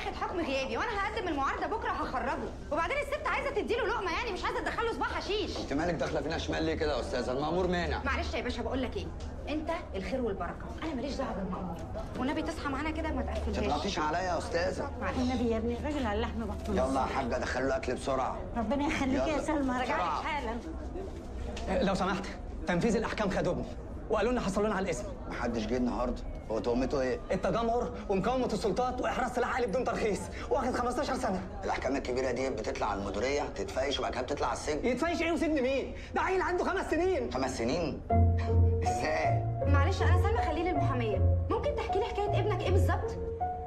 واخد حكم غيابي وانا هقدم المعارضه بكره هخرجه وبعدين الست عايزه تديله لقمه يعني مش عايزه تدخله صباع حشيش انت مالك داخله فينا شمال ليه كده يا استاذه المامور مانع معلش يا باشا بقول لك ايه انت الخير والبركه انا ماليش دعوه بالمأمور والنبي تصحى معانا كده ما ما تقفلهاش تضغطيش عليا يا استاذه النبي يا ابني الراجل على اللحم بطنه يلا يا حاجه دخلوا له اكل بسرعه ربنا يخليك يا يلا. سلمى رجعت بسرعة. حالا لو سمحت تنفيذ الاحكام خدوبني وقالوا لنا حصلوا لنا على الاسم محدش جه النهارده هو تهمته ايه التجمهر ومقاومه السلطات واحراز سلاح آلي بدون ترخيص واخد 15 سنه الاحكام الكبيره دي بتطلع على المديريه تتفايش وبعد كده بتطلع على السجن يتفايش ايه وسجن مين ده عيل عنده خمس سنين خمس سنين ازاي معلش انا سلمى خليل المحاميه ممكن تحكي لي حكايه ابنك ايه بالظبط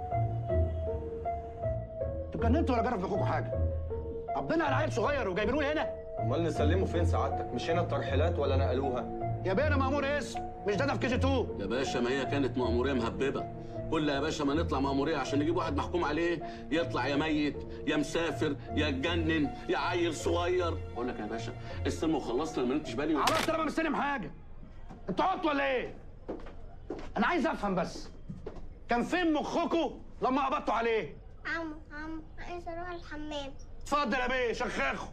انتوا اتجننتوا ولا جرى في اخوكم حاجه قبضنا على عيل صغير وجايبينه لي هنا امال نسلمه فين سعادتك مش هنا الترحيلات ولا نقلوها يا بيه انا مامور اسم مش ده ده في كي جي 2 يا باشا ما هي كانت مأمورية مهببة كل يا باشا ما نطلع مأمورية عشان نجيب واحد محكوم عليه يطلع يا ميت يا مسافر يا اتجنن يا عيل صغير بقول لك يا باشا استلم وخلصنا ما نمتش بالي عرفت انا ما مستلم حاجه انتوا عبط ولا ايه انا عايز افهم بس كان فين مخكم لما قبضتوا عليه عمو عمو عايز اروح الحمام اتفضل يا بيه شخاخه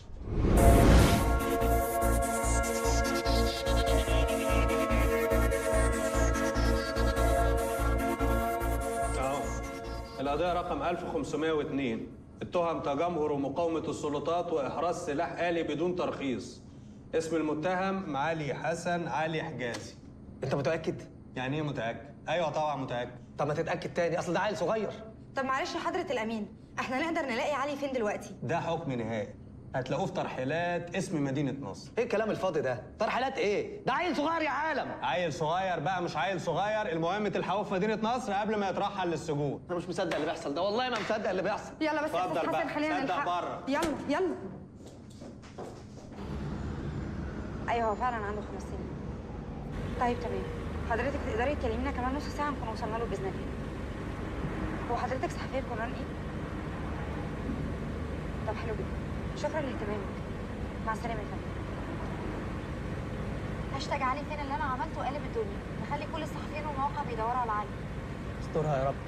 اهو القضية رقم 1502 التهم تجمهر ومقاومة السلطات وإحراز سلاح آلي بدون ترخيص اسم المتهم علي حسن علي حجازي انت متاكد يعني ايه متأكد؟ أيوه طبعا متأكد طب ما تتاكد تاني اصل ده عيل صغير طب معلش يا حضره الامين احنا نقدر نلاقي علي فين دلوقتي ده حكم نهائي هتلاقوه في ترحيلات اسم مدينة نصر ايه الكلام الفاضي ده ترحيلات ايه ده عيل صغير يا عالم عيل صغير بقى مش عيل صغير المهم تلحقوه في مدينة نصر قبل ما يترحل للسجون انا مش مصدق اللي بيحصل ده والله ما مصدق اللي بيحصل يلا بس يا اتفضل استاذ بقى، حسن خلينا صدق نلحق بره. يلا يلا ايوه هو فعلا عنده خمس سنين طيب تمام حضرتك تقدري تكلمينا كمان نص ساعه نكون وصلنا له باذن الله هو حضرتك صحفيه قران ايه طب حلو جدا شكرا لاهتمامك مع السلامه يا فندم هاشتاج علي فين اللي انا عملته قلب الدنيا نخلي كل الصحفيين والمواقع بيدوروا على علي استرها يا رب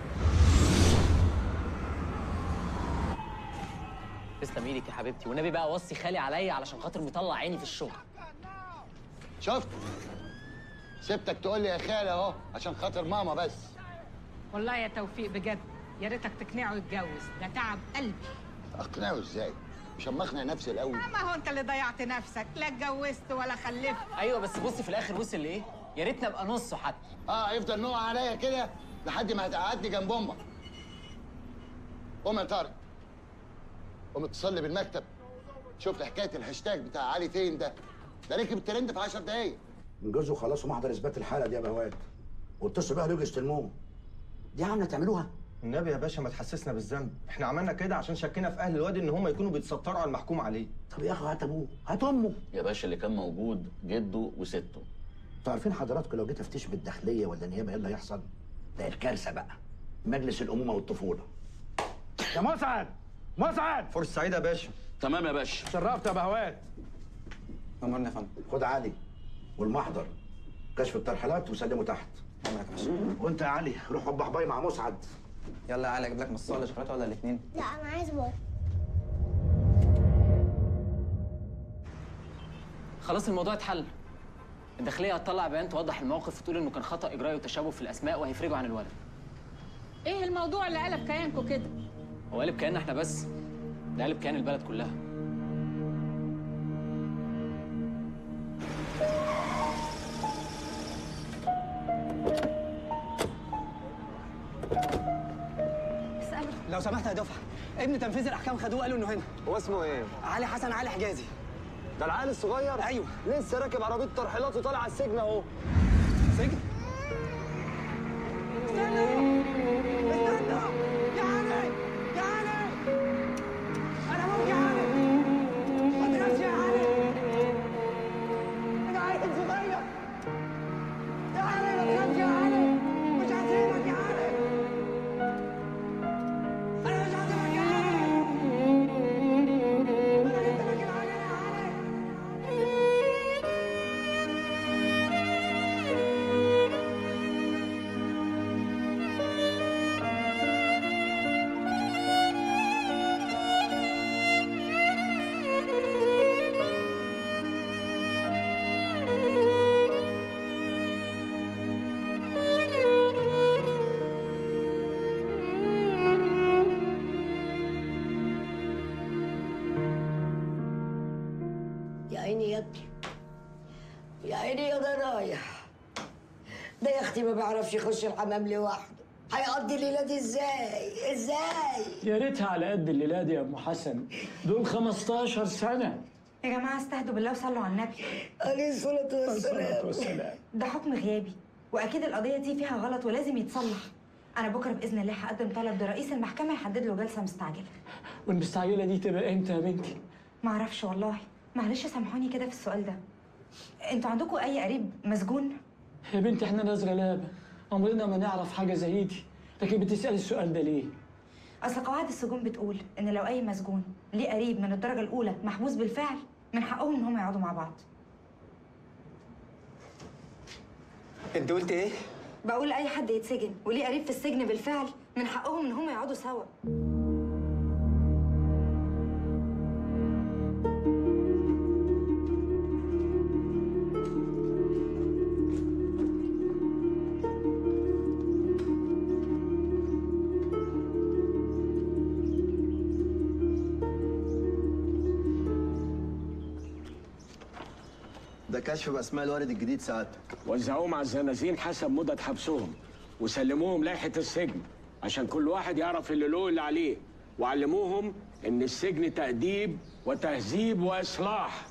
تسلم ايدك يا حبيبتي والنبي بقى وصي خالي عليا علشان خاطر مطلع عيني في الشغل شفت سبتك تقول لي يا خالي اهو عشان خاطر ماما بس والله يا توفيق بجد يا ريتك تقنعه يتجوز ده تعب قلبي اقنعه ازاي مش اما اقنع نفسي الاول ما هو انت اللي ضيعت نفسك لا اتجوزت ولا خلفت ايوه بس بصي في الاخر وصل لايه يا ريتنا ابقى نصه حتى اه يفضل نوع عليا كده لحد ما هتقعدني جنب امك قوم يا طارق قوم اتصل لي بالمكتب شوف لي حكايه الهاشتاج بتاع علي فين ده ده ركب الترند في 10 دقايق انجزوا خلاص محضر اثبات الحاله دي يا بهوات واتصلوا بيها ليجوا يستلموه دي عامله تعملوها النبي يا باشا ما تحسسنا بالذنب احنا عملنا كده عشان شكينا في اهل الوادي ان هم يكونوا بيتستروا على المحكوم عليه طب يا اخو هات ابوه هات امه يا باشا اللي كان موجود جده وسته انتوا عارفين حضراتكم لو جيت افتش بالداخليه ولا النيابه ايه اللي هيحصل؟ ده الكارثه بقى مجلس الامومه والطفوله يا مسعد مسعد فرصه سعيده يا باشا تمام يا باشا شرفت يا بهوات امرنا يا فندم خد علي والمحضر كشف الترحيلات وسلمه تحت امرك يا باشا وانت يا علي روح وضح باي مع مسعد يلا يا علي اجيب لك مصاصه ولا شوكولاته ولا الاثنين لا انا عايز بابا خلاص الموضوع اتحل الداخليه هتطلع بيان توضح الموقف وتقول انه كان خطا اجرائي وتشابه في الاسماء وهيفرجوا عن الولد ايه الموضوع اللي قلب كيانكوا كده هو قالب كيان احنا بس ده قالب كيان البلد كلها اساله لو سمحت يا دفعه ابن تنفيذ الاحكام خدوه قالوا انه هنا هو اسمه ايه علي حسن علي حجازي ده العيل الصغير ايوه لسه راكب عربيه ترحيلات وطالع على السجن اهو سجن عيني يا ابني يا عيني يا ضنايا ده يا اختي ما بيعرفش يخش الحمام لوحده هيقضي الليله دي ازاي ازاي يا ريتها على قد الليله دي يا ام حسن دول 15 سنه يا جماعه استهدوا بالله وصلوا على النبي عليه الصلاه والسلام والسلام ده حكم غيابي واكيد القضيه دي فيها غلط ولازم يتصلح انا بكره باذن الله هقدم طلب لرئيس المحكمه يحدد له جلسه مستعجله والمستعجله دي تبقى امتى يا بنتي ما اعرفش والله معلش سامحوني كده في السؤال ده انتوا عندكم اي قريب مسجون يا بنتي احنا ناس غلابه عمرنا ما نعرف حاجه زي دي لكن بتسالي السؤال ده ليه اصل قواعد السجون بتقول ان لو اي مسجون ليه قريب من الدرجه الاولى محبوس بالفعل من حقهم ان هم يقعدوا مع بعض انت قلت ايه؟ بقول اي حد يتسجن وليه قريب في السجن بالفعل من حقهم ان هم يقعدوا سوا ده كشف باسماء الوارد الجديد سعادتك وزعوهم على الزنازين حسب مدة حبسهم وسلموهم لائحة السجن عشان كل واحد يعرف اللي له اللي عليه وعلموهم ان السجن تأديب وتهذيب وإصلاح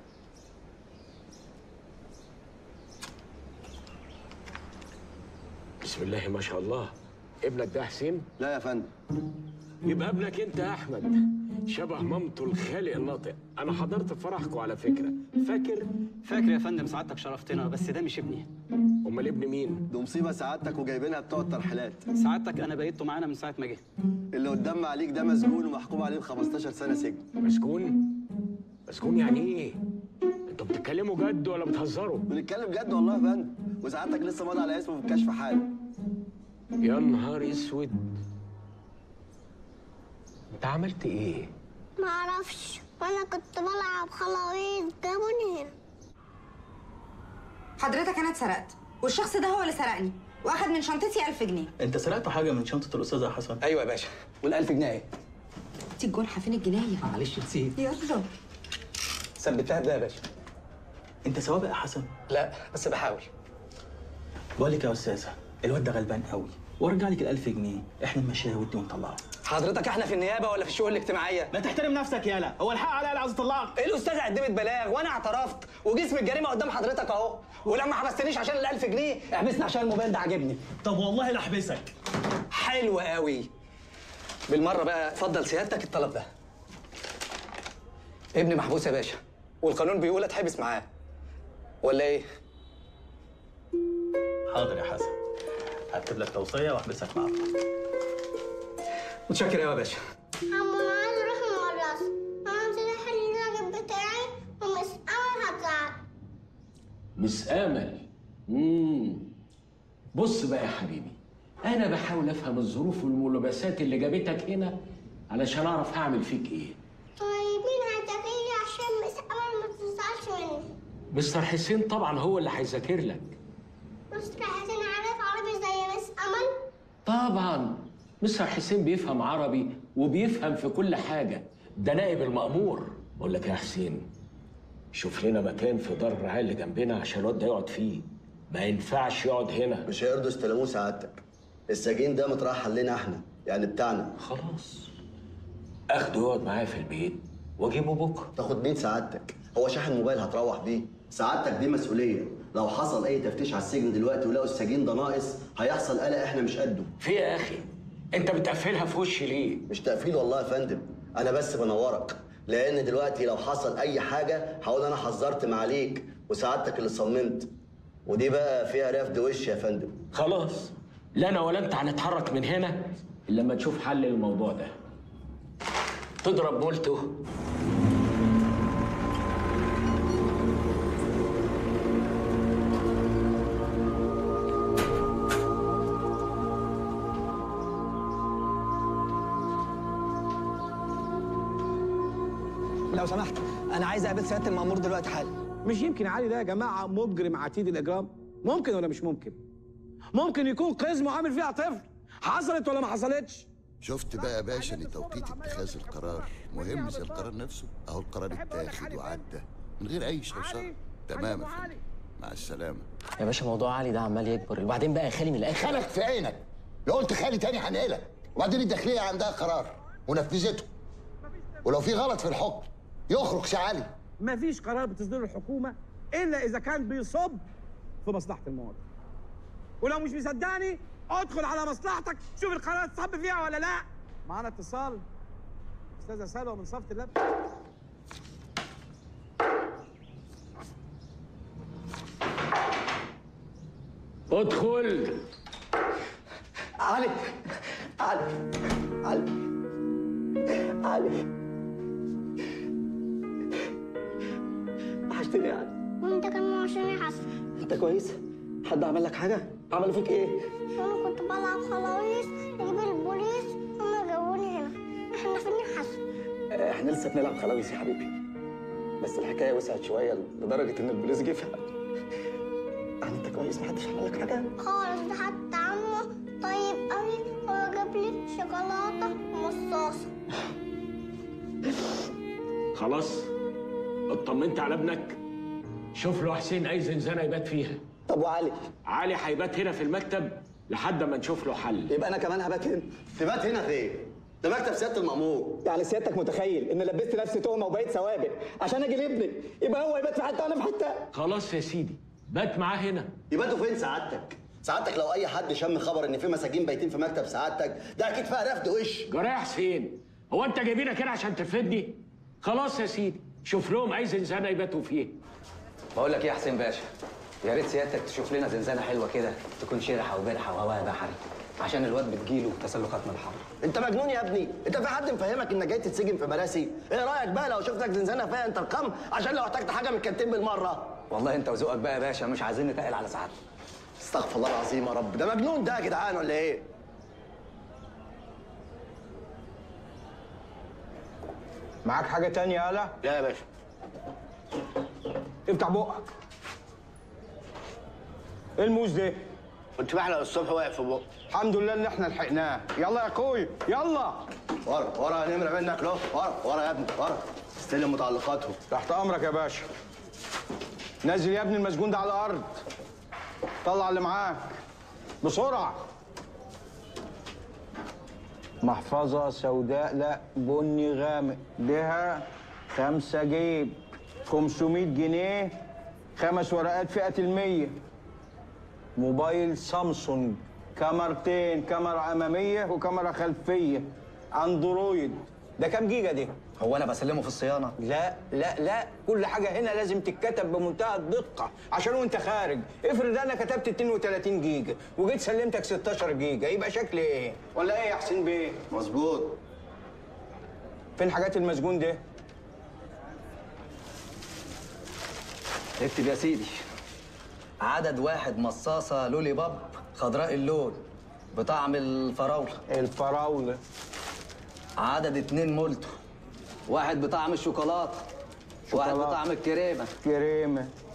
بسم الله ما شاء الله ابنك ده حسين؟ لا يا فندم يبقى ابنك انت يا احمد شبه مامته الخالق الناطق انا حضرت فرحكم على فكره فاكر فاكر يا فندم سعادتك شرفتنا بس ده مش ابني امال ابن مين دي مصيبه سعادتك وجايبينها بتوع الترحيلات سعادتك انا بقيته معانا من ساعه ما جه اللي قدام عليك ده مسجون ومحكوم عليه ب 15 سنه سجن مسجون مسجون يعني ايه انتوا بتتكلموا جد ولا بتهزروا بنتكلم جد والله يا فندم وسعادتك لسه ماضي على اسمه في الكشف حالا يا نهار اسود انت عملت ايه ما اعرفش وانا كنت بلعب خلاويص جابوني هنا حضرتك انا اتسرقت والشخص ده هو اللي سرقني واخد من شنطتي 1000 جنيه انت سرقت حاجه من شنطه الاستاذ يا حسن ايوه يا باشا وال1000 جنيه ايه؟ دي الجنحه فين الجنيه معلش نسيت يلا ثبتها بده يا باشا انت سوابق يا حسن لا بس بحاول بقول لك يا استاذه الواد ده غلبان قوي وارجع لك ال1000 جنيه احنا نمشيها ودي ونطلعها حضرتك احنا في النيابه ولا في الشؤون الاجتماعيه؟ ما تحترم نفسك يالا هو الحق عليا اللي عايز اطلعك الاستاذه قدمت بلاغ وانا اعترفت وجسم الجريمه قدام حضرتك اهو ولما حبستنيش عشان ال1000 جنيه احبسني عشان الموبايل ده عاجبني طب والله لا احبسك حلو قوي بالمره بقى اتفضل سيادتك الطلب ده ابني محبوس يا باشا والقانون بيقول اتحبس معاه ولا ايه؟ حاضر يا حسن هكتب لك توصيه واحبسك معاك متشكر قوي يا باشا عمو انا عايز اروح المدرسة انا نسيت احل الواجب بتاعي ومس امل هتزعل مس امل امم بص بقى يا حبيبي انا بحاول افهم الظروف والملابسات اللي جابتك هنا علشان اعرف اعمل فيك ايه طيب مين هيذاكرلي عشان مس امل ما تزعلش مني مستر حسين طبعا هو اللي هيذاكر لك مستر حسين عارف عربي زي مس امل طبعا مستر حسين بيفهم عربي وبيفهم في كل حاجة ده نائب المأمور بقول لك يا حسين شوف لنا مكان في دار الرعاية اللي جنبنا عشان الواد ده يقعد فيه ما ينفعش يقعد هنا مش هيرضوا يستلموه سعادتك السجين ده مترحل لنا احنا يعني بتاعنا خلاص اخده يقعد معايا في البيت واجيبه بكره تاخد مين سعادتك هو شاحن موبايل هتروح بيه سعادتك دي مسؤوليه لو حصل اي تفتيش على السجن دلوقتي ولقوا السجين ده ناقص هيحصل قلق احنا مش قده في يا اخي انت بتقفلها في وشي ليه مش تقفيل والله يا فندم انا بس بنورك لان دلوقتي لو حصل اي حاجه هقول انا حذرت معاليك وسعادتك اللي صممت ودي بقى فيها رفد وش يا فندم خلاص لا انا ولا انت هنتحرك من هنا الا لما تشوف حل للموضوع ده تضرب مولته لو سمحت انا عايز اقابل سياده المامور دلوقتي حالا مش يمكن علي ده يا جماعه مجرم عتيد الاجرام ممكن ولا مش ممكن ممكن يكون قزم وعامل فيها طفل حصلت ولا ما حصلتش شفت بقى يا باشا ان توقيت اتخاذ القرار مهم زي القرار نفسه اهو القرار اتاخد وعدى من غير اي شوشره تمام يا فندم مع السلامه يا باشا موضوع علي ده عمال يكبر وبعدين بقى يا خالي من الاخر خلك في عينك لو قلت خالي تاني هنقلك وبعدين الداخليه عندها قرار ونفذته ولو في غلط في الحكم يخرج شعالي مفيش قرار بتصدره الحكومه الا اذا كان بيصب في مصلحه المواطن ولو مش مصدقني ادخل على مصلحتك شوف القرار تصب فيها ولا لا معانا اتصال استاذه سلوى من صفه اللب ادخل علي علي علي علي وحشتني يا علي وانت كمان وحشني حسن انت كويس؟ حد عمل لك حاجة؟ عملوا فيك ايه؟ وانا كنت بلعب خلاويص نجيب البوليس هما جابوني هنا احنا فين يا حسن احنا لسه بنلعب خلاويص يا حبيبي بس الحكاية وسعت شوية لدرجة ان البوليس جه فيها يعني انت كويس محدش عمل لك حاجة؟ خالص ده حتى عمه طيب قوي هو جاب لي شوكولاته ومصاصه خلاص اطمنت على ابنك شوف له حسين اي زنزانه يبات فيها طب وعلي علي هيبات هنا في المكتب لحد ما نشوف له حل يبقى انا كمان هبات هنا تبات هنا فين؟ ده مكتب سياده المأمور يعني سيادتك متخيل ان لبست نفسي تهمه وبقيت سوابق عشان اجي لابني يبقى هو يبات في حته وانا في حته خلاص يا سيدي بات معاه هنا يباتوا فين سعادتك؟ سعادتك لو اي حد شم خبر ان في مساجين بايتين في مكتب سعادتك ده اكيد فيها رفد وش جرى يا حسين هو انت جايبينك هنا عشان ترفدني خلاص يا سيدي شوف لهم اي زنزانه يباتوا فيها بقول لك ايه يا حسين باشا يا ريت سيادتك تشوف لنا زنزانه حلوه كده تكون شرحه وبرحه وهواها بحري عشان الواد بتجيله تسلخات من الحر انت مجنون يا ابني انت في حد مفهمك انك جاي تتسجن في مراسي ايه رايك بقى لو شفتك زنزانه فيها انترقام عشان لو احتجت حاجه من الكانتين بالمره والله انت وذوقك بقى يا باشا مش عايزين نتقل على سعادتك استغفر الله العظيم يا رب ده مجنون ده يا جدعان ولا ايه معاك حاجه تانية يالا لا يا باشا افتح بقك ايه الموز ده كنت بحلق الصبح واقف في بقى الحمد لله ان احنا لحقناه يلا يا اخوي يلا ورا ورا نمره منك له ورا ورا يا ابني ورا استلم متعلقاته تحت امرك يا باشا نزل يا ابني المسجون ده على الارض طلع اللي معاك بسرعه محفظة سوداء لا بني غامق بها خمسة جيب 500 جنيه خمس ورقات فئة المية موبايل سامسونج كاميرتين كاميرا أمامية وكاميرا خلفية أندرويد ده كام جيجا دي؟ هو انا بسلمه في الصيانه لا لا لا كل حاجة هنا لازم تتكتب بمنتهى الدقة عشان وانت خارج افرض انا كتبت 32 جيجا وجيت سلمتك 16 جيجا يبقى شكلي ايه؟ ولا ايه يا حسين بيه؟ مظبوط فين حاجات المسجون ده؟ اكتب يا سيدي عدد واحد مصاصه لولي باب خضراء اللون بطعم الفراوله الفراوله عدد اتنين مولتو واحد بطعم الشوكولاته واحد شوكولاتة. بطعم الكريمه كريمة